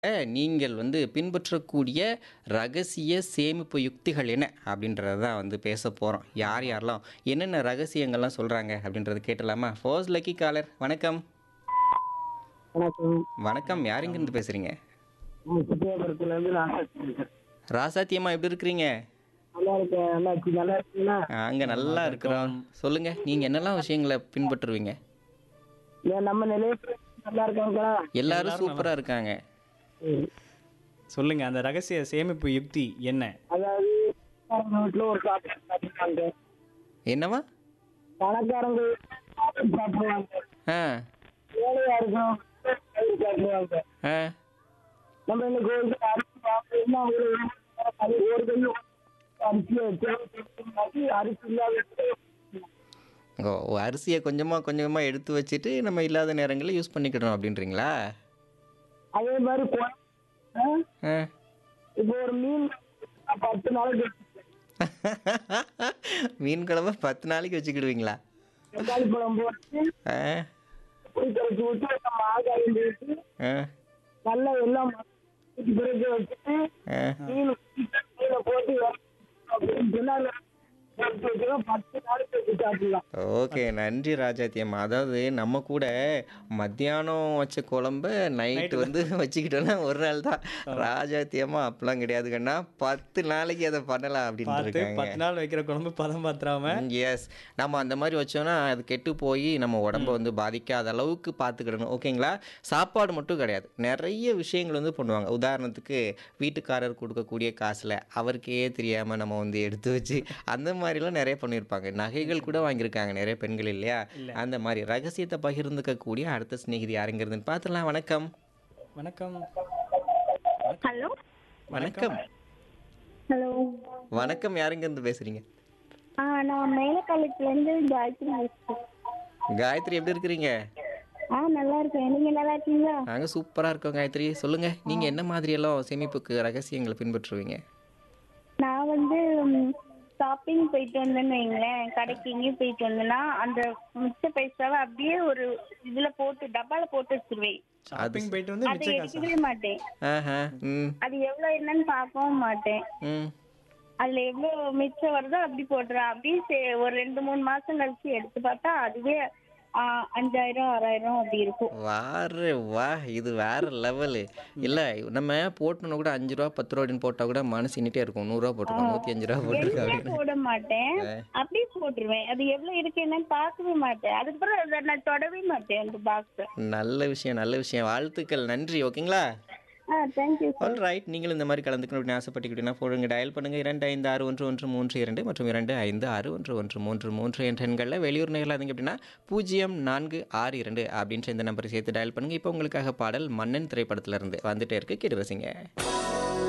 நீங்கள் வந்து பின்பற்றக்கூடிய ரகசிய சேமிப்பு யுக்திகள் என்ன? அப்படின்றத தான் வந்து பேச போறோம். யார் யாரெல்லாம் என்னென்ன ரகசியங்கள்லாம் சொல்றாங்க அப்படின்றத கேட்டலாமா? ஃபர்ஸ்ட் லக்கி காலர் வணக்கம். வணக்கம் வணக்கம். யார் எங்கேருந்து பேசுறீங்க? நான் சுத்தியாபுரத்துல இருந்து நான் பேசுறேன். ராசாத்தி அம்மா எப்படி இருக்கிறீங்க? நல்லா இருக்கேன் நல்லா இருக்கு நல்லா இருக்கீங்களா அங்க நல்லா இருக்கிறோம். சொல்லுங்க நீங்க என்னெல்லாம் விஷயங்களை பின்பற்றுவீங்க? ஏன் நம்ம நிலைய நல்லா இருக்காங்களா எல்லாரும் சூப்பரா இருக்காங்க. ம். சொல்லுங்க அந்த ரகசிய சேமிப்பு யுக்தி என்ன அதாவது பணக்காரங்க வீட்டுல ஒரு சாப்பாடு சாப்பிடுவாங்க என்னவா? பணக்காரங்க சாப்பாடு சாப்பிடுவாங்க ஆ ஏழையா இருக்கும் சாப்பிடுவாங்க ஆ நம்ம இன்னைக்கு ஒரு அரிசி வாங்கணும்னா அது ஒரு கை அரிசி வச்சு அரிசி இல்லாத ஓ ஓ, அரிசியை கொஞ்சமாக கொஞ்சமாக எடுத்து வச்சுட்டு நம்ம இல்லாத நேரங்களில் யூஸ் பண்ணிக்கிடணும் அப்படின்றீங்களா? அதே மாதிரி கொ- ஆ? ஆ இப்போ ஒரு மீன் பத்து நாளைக்கு மீன் குழம்பு பத்து நாளைக்கு வச்சுக்கிடுவீங்களா? தக்காளி குழம்பு வச்சு ஆ புளி கரைச்சி விட்டு நம்ம ஆகாயம் போட்டு ஆ நல்லா எல்லாம் ஊத்தி பிறகு வச்சுட்டு ஆ மீன் மீனை போட்டு அப்படின்னு சொன்னா அந்த எடுத்து வச்சுக்கலாம். பத்து நாளைக்கு வச்சு சாப்பிடலாம் ஓகே நன்றி ராஜாத்தி அம்மா அதாவது நம்ம கூட மத்தியானம் வச்ச குழம்ப நைட்டு வந்து வச்சுக்கிட்டோன்னா ஒரு நாள் தான் ராஜாத்தி அம்மா அப்பெல்லாம் கிடையாது கண்ணா பத்து நாளைக்கு அதை பண்ணலாம் அப்படின்னு பார்த்து இருக்காங்க பத்து நாள் வைக்கிற குழம்பு பதம் பாத்திராம எஸ் நம்ம அந்த மாதிரி வச்சோம்னா அது கெட்டு போய் நம்ம உடம்ப வந்து பாதிக்காத அளவுக்கு பார்த்துக்கிடணும் ஓகேங்களா சாப்பாடு மட்டும் கிடையாது நிறைய விஷயங்கள் வந்து பண்ணுவாங்க உதாரணத்துக்கு வீட்டுக்காரர் கொடுக்கக்கூடிய காசில் அவருக்கே தெரியாமல் நம்ம வந்து எடுத்து வச்சு அந்த மாதிரிலாம் நிறைய பண்ணியிருப்பாங்க நகைகள் கூட வாங்கியிருக்காங்க நிறைய பெண்கள் இல்லையா அந்த மாதிரி ரகசியத்தை பகிர்ந்துக்கக்கூடிய அடுத்த சிநேகிதி யாருங்கிறதுன்னு பார்த்துலாம் வணக்கம் வணக்கம் ஹலோ வணக்கம் ஹலோ வணக்கம் யாருங்கிருந்து பேசுகிறீங்க ஆ நான் மேலக்காலத்துலேருந்து காயத்ரி பேசுகிறேன் காயத்ரி எப்படி இருக்கிறீங்க ஆ நல்லா இருக்கேன் நீங்கள் நல்லா இருக்கீங்களா நாங்கள் சூப்பராக இருக்கோம் காயத்ரி சொல்லுங்கள் நீங்கள் என்ன மாதிரியெல்லாம் சேமிப்புக்கு ரகசியங்களை பின்பற்றுவீங்க நான் வந்து ஷாப்பிங் போயிட்டு வந்தேன்னு வைங்களேன் கடைக்கு எங்கேயும் போயிட்டு வந்தேன்னா அந்த மிச்ச பைசாவை அப்படியே ஒரு இதில் போட்டு டப்பாவில் போட்டு வச்சிருவேன் ஷாப்பிங் போயிட்டு வந்து அதை மிச்ச காசு எடுக்கவே மாட்டேன் ஆஹா ம் அது எவ்வளோ என்னன்னு பார்க்கவும் மாட்டேன் ம் அதில் எவ்வளோ மிச்சம் வருதோ அப்படி போட்டுருவேன் அப்படியே சே- ஒரு ரெண்டு மூணு மாதம் கழிச்சு எடுத்து பார்த்தா அதுவே ஆ, அஞ்சாயிரம் ஆறாயிரம் அப்படி இருக்கும் வாரு வா இது வேற லெவலு இல்லை நம்ம போட்டோன்னு கூட அஞ்சு ரூபா பத்து ரூபான்னு போட்டால் கூட மனசு இன்னிட்டே இருக்கும் நூறுரூவா போட்டிருக்கோம் நூற்றி அஞ்சு ரூபா போட்டிருக்கோம் எல்லாம் அப்படின்னு போட மாட்டேன் அப்படியே போட்டுருவேன் அது எவ்வளவு இருக்கு என்னன்னு பார்க்கவே மாட்டேன் அதுக்கப்புறம் அதை நான் தொடவே மாட்டேன் அந்த பாக்ஸ் நல்ல விஷயம் நல்ல விஷயம் வாழ்த்துக்கள் நன்றி ஓகேங்களா ஆ தேங்க்யூ ஆல் ரைட் நீங்களும் இந்த மாதிரி கலந்துக்கணும் அப்படின்னு ஆசைப்பட்டுக்கிட்டீங்கன்னா போடுங்க டயல் பண்ணுங்க இரண்டு ஐந்து ஆறு ஒன்று ஒன்று மூன்று இரண்டு மற்றும் இரண்டு ஐந்து ஆறு ஒன்று ஒன்று மூன்று மூன்று என்ற எண்களில் வெளியூர் நேரில் அப்படின்னா பூஜ்ஜியம் நான்கு ஆறு இரண்டு அப்படின்ற இந்த நம்பரை சேர்த்து டயல் பண்ணுங்க இப்போ உங்களுக்காக பாடல் மன்னன் திரைப்படத்துல இருந்து வந்துட்டே இருக்கு கேட்டு ரசிங்க